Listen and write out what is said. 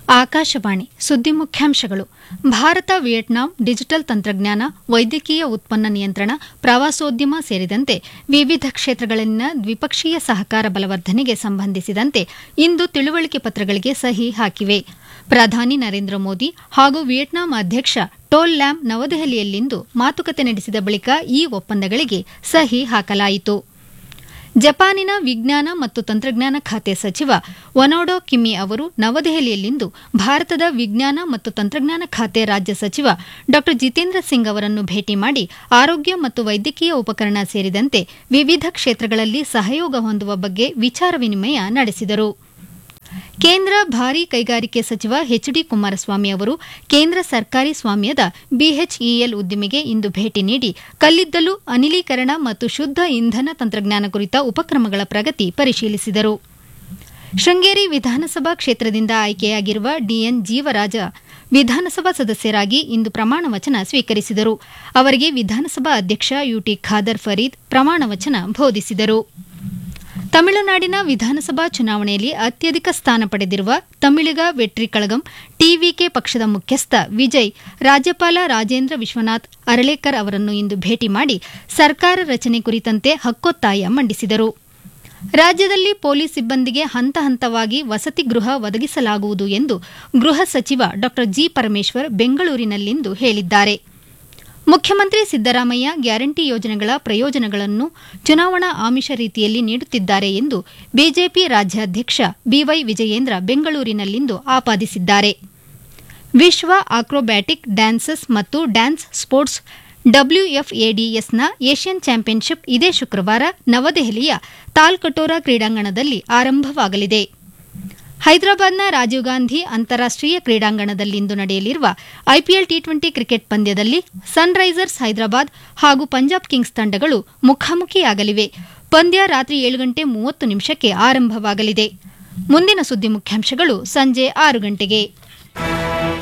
ಆಕಾಶವಾಣಿ ಸುದ್ದಿ ಮುಖ್ಯಾಂಶಗಳು Bharat Vietnam digital ತಂತ್ರಜ್ಞಾನ ವೈದ್ಯಕೀಯ ಉತ್ಪನ್ನ ನಿಯಂತ್ರಣ ಪ್ರವಾಸೋದ್ಯಮ ಸೇರಿದಂತೆ ವಿವಿಧ ಕ್ಷೇತ್ರಗಳಲ್ಲಿನ ದ್ವಿಪಕ್ಷೀಯ ಸಹಕಾರ ಬಲವರ್ಧನೆಗೆ ಸಂಬಂಧಿಸಿದಂತೆ ಇಂದು ತಿಳುವಳಿಕೆ ಪತ್ರಗಳಿಗೆ ಸಹಿ ಹಾಕಿವೆ ಪ್ರಧಾನಿ ನರೇಂದ್ರ ಮೋದಿ ಹಾಗೂ ವಿಯೆಟ್ನಾಂ ಅಧ್ಯಕ್ಷ ಟೋಲ್ ಲ್ಯಾಮ್ ನವದೆಹಲಿಯಲ್ಲಿಂದು ಮಾತುಕತೆ ನಡೆಸಿದ ಬಳಿಕ ಈ ಒಪ್ಪಂದಗಳಿಗೆ ಸಹಿ ಹಾಕಲಾಯಿತು ಜಪಾನಿನ ವಿಜ್ಞಾನ ಮತ್ತು ತಂತ್ರಜ್ಞಾನ ಖಾತೆ ಸಚಿವ ವನೋಡೋ ಕಿಮಿ ಅವರು ನವದೆಹಲಿಯಲ್ಲಿಂದು ಭಾರತದ ವಿಜ್ಞಾನ ಮತ್ತು ತಂತ್ರಜ್ಞಾನ ಖಾತೆ ರಾಜ್ಯ ಸಚಿವ ಡಾ ಜಿತೇಂದ್ರ ಸಿಂಗ್ ಅವರನ್ನು ಭೇಟಿ ಮಾಡಿ ಆರೋಗ್ಯ ಮತ್ತು ವೈದ್ಯಕೀಯ ಉಪಕರಣ ಸೇರಿದಂತೆ ವಿವಿಧ ಕ್ಷೇತ್ರಗಳಲ್ಲಿ ಸಹಯೋಗ ಹೊಂದುವ ಬಗ್ಗೆ ವಿಚಾರ ವಿನಿಮಯ ನಡೆಸಿದರು ಕೇಂದ್ರ ಭಾರೀ ಕೈಗಾರಿಕೆ ಸಚಿವ ಎಚ್ ಡಿ ಕುಮಾರಸ್ವಾಮಿ ಅವರು ಕೇಂದ್ರ ಸರ್ಕಾರಿ ಸ್ವಾಮ್ಯದ ಬಿಎಚ್ಇಎಲ್ ಉದ್ದಿಮೆಗೆ ಇಂದು ಭೇಟಿ ನೀಡಿ ಕಲ್ಲಿದ್ದಲು ಅನಿಲೀಕರಣ ಮತ್ತು ಶುದ್ದ ಇಂಧನ ತಂತ್ರಜ್ಞಾನ ಕುರಿತ ಉಪಕ್ರಮಗಳ ಪ್ರಗತಿ ಪರಿಶೀಲಿಸಿದರು ಶೃಂಗೇರಿ ವಿಧಾನಸಭಾ ಕ್ಷೇತ್ರದಿಂದ ಆಯ್ಕೆಯಾಗಿರುವ ಡಿಎನ್ ಜೀವರಾಜ ವಿಧಾನಸಭಾ ಸದಸ್ಯರಾಗಿ ಇಂದು ಪ್ರಮಾಣ ವಚನ ಸ್ವೀಕರಿಸಿದರು ಅವರಿಗೆ ವಿಧಾನಸಭಾ ಅಧ್ಯಕ್ಷ ಯುಟಿ ಖಾದರ್ ಫರೀದ್ ಪ್ರಮಾಣ ವಚನ ಬೋಧಿಸಿದರು ತಮಿಳುನಾಡಿನ ವಿಧಾನಸಭಾ ಚುನಾವಣೆಯಲ್ಲಿ ಅತ್ಯಧಿಕ ಸ್ಥಾನ ಪಡೆದಿರುವ ತಮಿಳಿಗ ವೆಟ್ರಿ ಕಳಗಂ ಟಿವಿಕೆ ಪಕ್ಷದ ಮುಖ್ಯಸ್ಥ ವಿಜಯ್ ರಾಜ್ಯಪಾಲ ರಾಜೇಂದ್ರ ವಿಶ್ವನಾಥ್ ಅರಳೇಕರ್ ಅವರನ್ನು ಇಂದು ಭೇಟಿ ಮಾಡಿ ಸರ್ಕಾರ ರಚನೆ ಕುರಿತಂತೆ ಹಕ್ಕೊತ್ತಾಯ ಮಂಡಿಸಿದರು ರಾಜ್ಯದಲ್ಲಿ ಪೊಲೀಸ್ ಸಿಬ್ಬಂದಿಗೆ ಹಂತ ಹಂತವಾಗಿ ವಸತಿ ಗೃಹ ಒದಗಿಸಲಾಗುವುದು ಎಂದು ಗೃಹ ಸಚಿವ ಡಾ ಜಿ ಪರಮೇಶ್ವರ್ ಬೆಂಗಳೂರಿನಲ್ಲಿಂದು ಹೇಳಿದ್ದಾರೆ ಮುಖ್ಯಮಂತ್ರಿ ಸಿದ್ದರಾಮಯ್ಯ ಗ್ಯಾರಂಟಿ ಯೋಜನೆಗಳ ಪ್ರಯೋಜನಗಳನ್ನು ಚುನಾವಣಾ ಆಮಿಷ ರೀತಿಯಲ್ಲಿ ನೀಡುತ್ತಿದ್ದಾರೆ ಎಂದು ಬಿಜೆಪಿ ರಾಜ್ಯಾಧ್ಯಕ್ಷ ಬಿವೈ ವಿಜಯೇಂದ್ರ ಬೆಂಗಳೂರಿನಲ್ಲಿಂದು ಆಪಾದಿಸಿದ್ದಾರೆ ವಿಶ್ವ ಆಕ್ರೋಬ್ಯಾಟಿಕ್ ಡ್ಯಾನ್ಸಸ್ ಮತ್ತು ಡ್ಯಾನ್ಸ್ ಸ್ಪೋರ್ಟ್ಸ್ ಡಬ್ಲ್ಯೂಎಫ್ಎಡಿಎಸ್ನ ಏಷ್ಯನ್ ಚಾಂಪಿಯನ್ಶಿಪ್ ಇದೇ ಶುಕ್ರವಾರ ನವದೆಹಲಿಯ ತಾಲ್ಕಟೋರಾ ಕ್ರೀಡಾಂಗಣದಲ್ಲಿ ಆರಂಭವಾಗಲಿದೆ ಹೈದರಾಬಾದ್ನ ರಾಜೀವ್ ಗಾಂಧಿ ಅಂತಾರಾಷ್ಟೀಯ ಕ್ರೀಡಾಂಗಣದಲ್ಲಿಂದು ನಡೆಯಲಿರುವ ಐಪಿಎಲ್ ಟಿ ಟ್ವೆಂಟಿ ಕ್ರಿಕೆಟ್ ಪಂದ್ಯದಲ್ಲಿ ಸನ್ರೈಸರ್ಸ್ ಹೈದರಾಬಾದ್ ಹಾಗೂ ಪಂಜಾಬ್ ಕಿಂಗ್ಸ್ ತಂಡಗಳು ಮುಖಾಮುಖಿಯಾಗಲಿವೆ ಪಂದ್ಯ ರಾತ್ರಿ ಏಳು ಗಂಟೆ ಮೂವತ್ತು ನಿಮಿಷಕ್ಕೆ ಆರಂಭವಾಗಲಿದೆ ಮುಂದಿನ ಸುದ್ದಿ ಮುಖ್ಯಾಂಶಗಳು ಸಂಜೆ ಆರು ಗಂಟೆಗೆ